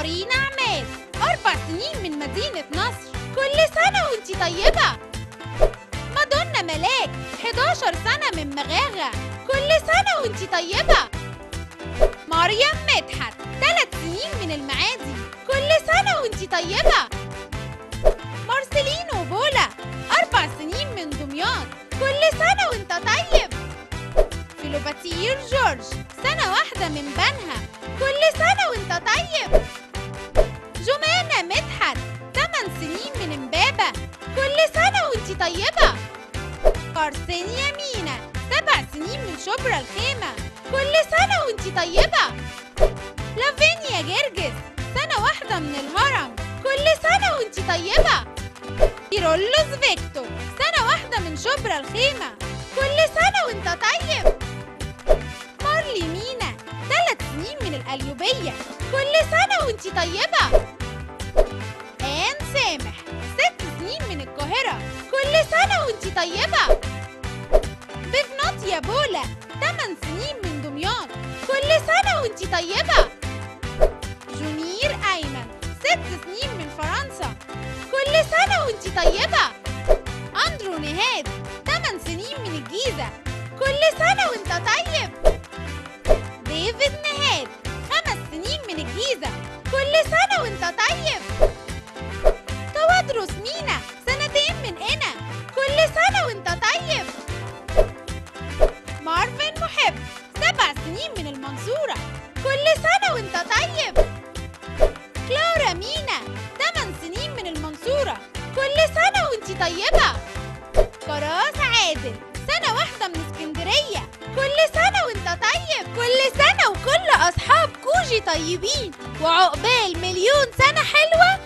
مارينا عماد أربع سنين من مدينة نصر كل سنة وانت طيبة مادونا ملاك 11 سنة من مغاغة كل سنة وانت طيبة مريم مدحت 3 سنين من المعادي كل سنة وانت طيبة مارسيلينو بولا أربع سنين من دمياط كل سنة وانت طيب فيلوباتير جورج سنة واحدة من بنها كل سنة وانت طيب جمانة مدحت 8 سنين من امبابة كل سنة وانت طيبة قرصينيا مينا سبع سنين من شبرا الخيمة كل سنة وانت طيبة لافينيا جرجس سنة واحدة من الهرم كل سنة وانت طيبة كيرولوس فيكتور سنة واحدة من شبرا الخيمة كل سنة وانت طيب مارلي مينا ثلاث سنين من القليوبية كل سنة وانت طيبة آن سامح ست سنين من القاهرة كل سنة وانت طيبة بفناط يا بولا تمن سنين من دمياط كل سنة وانت طيبة جونير أيمن ست سنين من فرنسا كل سنة وانت طيبة أندرو نهاد تمن سنين من الجيزة كل سنة وانت طيب ديفيد نهاد خمس سنين من الجيزة كل سنة وانت طيب توادرس مينا سنتين من هنا كل سنة وانت طيب مارفن محب سبع سنين من المنصورة كل سنة وانت طيب كلارا مينا تمن سنين من المنصورة كل سنة وانت طيبة كراس عادل سنة واحدة من اسكندرية كل سنة وانت طيب كل سنة وكل أصحاب كوجي طيبين وعقبال مليون سنة حلوة